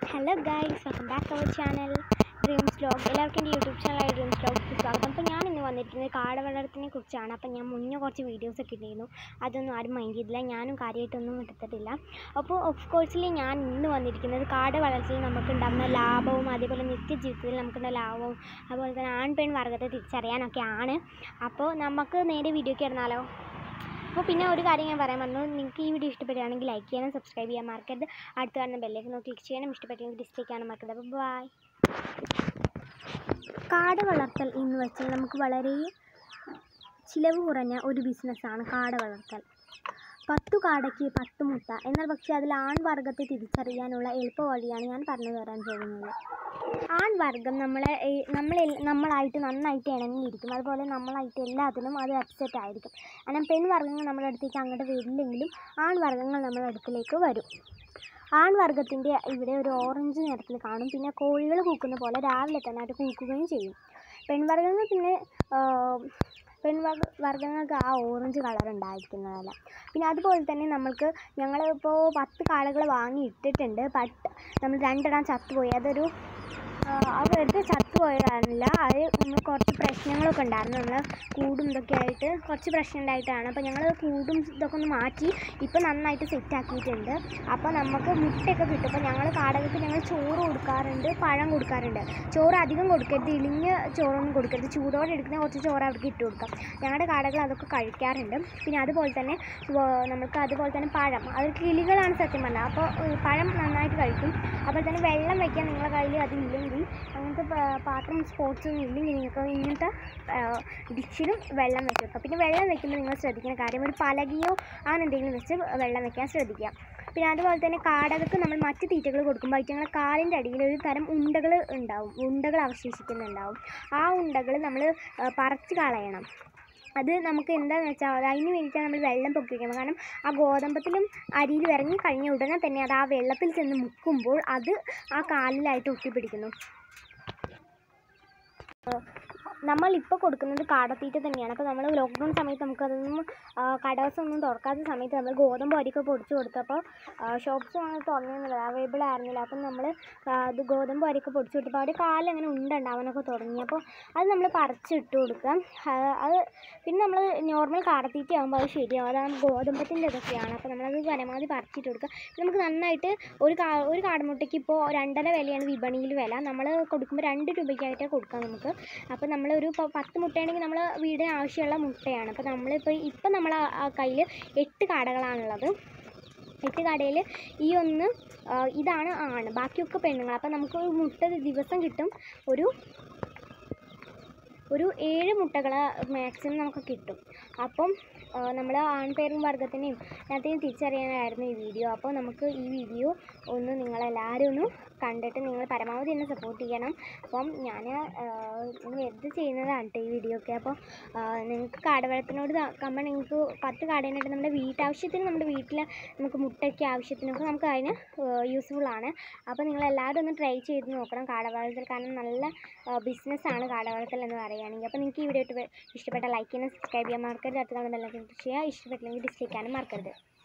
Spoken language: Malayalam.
hello guys welcome back our channel dreams vlog എല്ലാവർക്കും എൻ്റെ യൂട്യൂബ് ചാനലായ ഡ്രീംസ് വ്ലോഗ്സ് സ്വാഗതം അപ്പോൾ ഞാൻ ഇന്ന് വന്നിരിക്കുന്നത് കാട വളർത്തിനെ കുറിച്ചാണ് അപ്പോൾ ഞാൻ മുന്നേ കുറച്ച് വീഡിയോസ് ഒക്കെ ഇട്ടിരുന്നു അതൊന്നും ആരും മൈൻഡ് ചെയ്തില്ല ഞാനും കാര്യമായിട്ടൊന്നും എടുത്തിട്ടില്ല അപ്പോൾ ഓഫ് കോഴ്സിൽ ഞാൻ ഇന്ന് വന്നിരിക്കുന്നത് കാട വളർച്ചയിൽ നമുക്ക് ഉണ്ടാകുന്ന ലാഭവും അതേപോലെ നിത്യജീവിതത്തിൽ നമുക്കുള്ള ലാഭവും അതുപോലെ തന്നെ ആൺ പെൺ വർഗ്ഗത്തെ തിരിച്ചറിയാനൊക്കെയാണ് അപ്പോൾ നമുക്ക് നേരെ വീഡിയോക്ക് ഇടുന്നാലോ അപ്പോൾ പിന്നെ ഒരു കാര്യം ഞാൻ പറയാൻ പറഞ്ഞു നിങ്ങൾക്ക് ഈ വീഡിയോ ഇഷ്ടപ്പെടുകയാണെങ്കിൽ ലൈക്ക് ചെയ്യാനും സബ്സ്ക്രൈബ് ചെയ്യാൻ മറക്കരുത് അടുത്ത് കാണുന്ന ബെല്ലേക്ക് നോക്കി ക്ലിക്ക് ചെയ്യാനും ഇഷ്ടപ്പെട്ടെങ്കിൽ ഡിസ്ലൈക്ക് ചെയ്യാനും മറക്കരുത് അപ്പോൾ ബൈ കാട് വളർത്തൽ എന്ന് വെച്ചാൽ നമുക്ക് വളരെ ചിലവ് കുറഞ്ഞ ഒരു ബിസിനസ്സാണ് കാട വളർത്തൽ പത്തു കാടയ്ക്ക് പത്ത് മുട്ട എന്നാൽ പക്ഷേ അതിൽ ആൺവർഗത്തെ തിരിച്ചറിയാനുള്ള എളുപ്പ വഴിയാണ് ഞാൻ പറഞ്ഞു തരാൻ പോകുന്നത് ആൺവർഗം നമ്മളെ ഈ നമ്മളെ നമ്മളായിട്ട് നന്നായിട്ട് ഇണങ്ങിയിരിക്കും അതുപോലെ നമ്മളായിട്ട് എല്ലാത്തിനും അത് അപ്സെറ്റ് ആയിരിക്കും കാരണം പെൺവർഗ്ഗങ്ങൾ നമ്മുടെ അടുത്തേക്ക് അങ്ങോട്ട് വരില്ലെങ്കിലും ആൺവർഗ്ഗങ്ങൾ നമ്മുടെ അടുത്തിലേക്ക് വരും ആൺവർഗത്തിൻ്റെ ഇവിടെ ഒരു ഓറഞ്ച് നിറത്തിൽ കാണും പിന്നെ കോഴികൾ കൂക്കുന്ന പോലെ രാവിലെ തന്നെ അത് കൂക്കുകയും ചെയ്യും പെൺവർഗ്ഗങ്ങൾ പിന്നെ പെൺവർഗ വർഗ്ഗങ്ങൾക്ക് ആ ഓറഞ്ച് കളർ ഉണ്ടായിരിക്കുന്നതല്ല പിന്നെ അതുപോലെ തന്നെ നമ്മൾക്ക് ഞങ്ങൾ ഇപ്പോൾ പത്ത് കാളകൾ വാങ്ങി ഇട്ടിട്ടുണ്ട് ബട്ട് നമ്മൾ രണ്ടെണ്ണം ചത്തുപോയി അതൊരു ആ, അത് വെറുതെ ചത്തുപോയതല്ല അത് നമ്മൾ കുറച്ച് പ്രശ്നങ്ങളൊക്കെ ഉണ്ടായിരുന്നു നമ്മൾ കൂടും ഇതൊക്കെ ആയിട്ട് കുറച്ച് പ്രശ്നം ഉണ്ടായിട്ടാണ് അപ്പോൾ ഞങ്ങൾ കൂടും ഇതൊക്കെ ഒന്ന് മാറ്റി ഇപ്പോൾ നന്നായിട്ട് സെറ്റ് ആക്കിയിട്ടുണ്ട് അപ്പോൾ നമുക്ക് മുട്ടയൊക്കെ കിട്ടും അപ്പോൾ ഞങ്ങൾ കാടകൾക്ക് ഞങ്ങൾ ചോറ് കൊടുക്കാറുണ്ട് പഴം കൊടുക്കാറുണ്ട് ചോറ് അധികം കൊടുക്കരുത് ഇളിഞ്ഞ ചോറൊന്നും കൊടുക്കരുത് ചൂടോടെ എടുക്കുന്ന കുറച്ച് ചോറ് അവർക്ക് ഇട്ട് കൊടുക്കാം ഞങ്ങളുടെ കാടകൾ അതൊക്കെ കഴിക്കാറുണ്ട് പിന്നെ അതുപോലെ തന്നെ വ- നമുക്ക് അതുപോലെ തന്നെ പഴം അത് കിളികളാണ് സത്യം പറഞ്ഞാൽ അപ്പോൾ ഏഹ്, പഴം നന്നായിട്ട് കഴിക്കും അതുപോലെ തന്നെ വെള്ളം വയ്ക്കാൻ നിങ്ങളുടെ കയ്യിൽ അതില്ലെങ്കിൽ അങ്ങനത്തെ പ- പാത്രം സ്പോർട്സ് ഒന്നും ഇല്ലെങ്കിൽ നിങ്ങൾക്ക് ഇങ്ങനത്തെ ഡിഷിലും വെള്ളം വെച്ച് വെക്കാം പിന്നെ വെള്ളം വെക്കുമ്പോൾ നിങ്ങൾ ശ്രദ്ധിക്കുന്ന കാര്യം ഒരു പലകയോ അങ്ങനെ എന്തെങ്കിലും വെച്ച് വെള്ളം വെക്കാൻ ശ്രദ്ധിക്കുക പിന്നെ അതുപോലെ തന്നെ കാടകൾക്ക് നമ്മൾ മറ്റ് തീറ്റകൾ കൊടുക്കുമ്പോൾ അതിൻ്റെ കാലിൻ്റെ അടിയിൽ ഒരു തരം ഉണ്ടകൾ ഉണ്ടാവും ഉണ്ടകൾ അവശേഷിക്കുന്നുണ്ടാവും ആ ഉണ്ടകൾ നമ്മൾ പറിച്ച് കളയണം അത് നമുക്ക് എന്താണെന്ന് വെച്ചാൽ അതിന് വേണ്ടിയിട്ടാണ് നമ്മൾ വെള്ളം പൊക്കി വയ്ക്കുന്നത് കാരണം ആ ഗോതമ്പത്തിലും അരിയിലും ഇറങ്ങി കഴിഞ്ഞ ഉടനെ തന്നെ അത് ആ വെള്ളത്തിൽ ചെന്ന് മുക്കുമ്പോൾ അത് ആ കാലിലായിട്ട് ഒട്ടിപ്പിടിക്കുന്നു നമ്മളിപ്പോൾ കൊടുക്കുന്നത് കാടത്തീറ്റ തന്നെയാണ് അപ്പോൾ നമ്മൾ ലോക്ക്ഡൗൺ സമയത്ത് നമുക്കതൊന്നും കടവസം ഒന്നും തുറക്കാത്ത സമയത്ത് നമ്മൾ ഗോതമ്പ് അരിയൊക്കെ പൊടിച്ച് കൊടുത്തപ്പോൾ ഷോപ്സ് അങ്ങനെ തുറന്നിരുന്നില്ല അവൈലബിൾ ആയിരുന്നില്ല അപ്പം നമ്മൾ അത് ഗോതമ്പ് അരിയൊക്കെ പൊടിച്ച് കൊടുത്തപ്പോൾ അവിടെ കാലങ്ങനെ ഉണ്ടാവാനൊക്കെ തുടങ്ങി അപ്പോൾ അത് നമ്മൾ പറിച്ചിട്ട് കൊടുക്കാം ആ, അത് പിന്നെ നമ്മൾ നോർമൽ കാടത്തീറ്റ ആകുമ്പോൾ അത് ശരിയാവും അതാണ് ഗോതമ്പത്തിൻ്റെ ഇതൊക്കെയാണ് അപ്പോൾ നമ്മളത് പരമാവധി പറിച്ചിട്ട് കൊടുക്കുക പിന്നെ നമുക്ക് നന്നായിട്ട് ഒരു കാ ഒരു കാടമുട്ടയ്ക്ക് ഇപ്പോൾ രണ്ടര വിലയാണ് വിപണിയിൽ വില നമ്മൾ കൊടുക്കുമ്പോൾ രണ്ട് രൂപയ്ക്കായിട്ടേ കൊടുക്കാം നമുക്ക് അപ്പോൾ നമ്മളൊരു ഇപ്പോൾ പത്ത് മുട്ടയാണെങ്കിൽ നമ്മൾ വീടിന് ആവശ്യമുള്ള മുട്ടയാണ് അപ്പോൾ നമ്മളിപ്പോൾ ഇപ്പം നമ്മൾ കയ്യിൽ എട്ട് കാടകളാണുള്ളത് എട്ട് കടയിൽ ഈ ഒന്ന് ആ, ഇതാണ് ആണ് ബാക്കിയൊക്കെ പെണ്ണുങ്ങൾ അപ്പം നമുക്ക് ഒരു മുട്ട ദിവസം കിട്ടും ഒരു ഒരു ഏഴ് മുട്ടകൾ മാക്സിമം നമുക്ക് കിട്ടും അപ്പം നമ്മൾ ആൺപേരും വർഗത്തിനെയും അതിനെയും തിരിച്ചറിയാനായിരുന്നു ഈ വീഡിയോ അപ്പോൾ നമുക്ക് ഈ വീഡിയോ ഒന്ന് നിങ്ങളെല്ലാവരും ഒന്ന് കണ്ടിട്ട് നിങ്ങൾ പരമാവധി എന്നെ സപ്പോർട്ട് ചെയ്യണം അപ്പം ഞാൻ വെറുതെ ചെയ്യുന്നതാണ് കേട്ടോ ഈ വീഡിയോ ഒക്കെ അപ്പോൾ നിങ്ങൾക്ക് കാടവളത്തിനോട് കമ്പ നിങ്ങൾക്ക് പത്ത് കാടേനായിട്ട് നമ്മുടെ വീട്ടാവശ്യത്തിന് നമ്മുടെ വീട്ടിൽ നമുക്ക് മുട്ടയ്ക്ക് ആവശ്യത്തിനൊക്കെ നമുക്ക് അതിന് യൂസ്ഫുള്ളാണ് അപ്പോൾ നിങ്ങൾ എല്ലാവരും ഒന്ന് ട്രൈ ചെയ്ത് നോക്കണം കാടവളത്തിൽ കാരണം നല്ല ബിസിനസ്സാണ് കാടവളത്തൽ എന്ന് പറയുകയാണെങ്കിൽ അപ്പോൾ നിങ്ങൾക്ക് ഈ വീഡിയോ ഇഷ്ടപ്പെട്ട ലൈക്ക് ചെയ്യാനും സബ്സ്ക്രൈബ് ചെയ്യാൻ മറക്കരുത് അടുത്ത കാണുന്ന ബെല്ലൈക്കൻ ക്ലിക്ക് ചെയ്യുക ഇഷ്ടപ്പെട്ടില്ലെങ്കിൽ ഡിസ്ലൈക്ക് ചെയ്യാനും മറക്കരുത്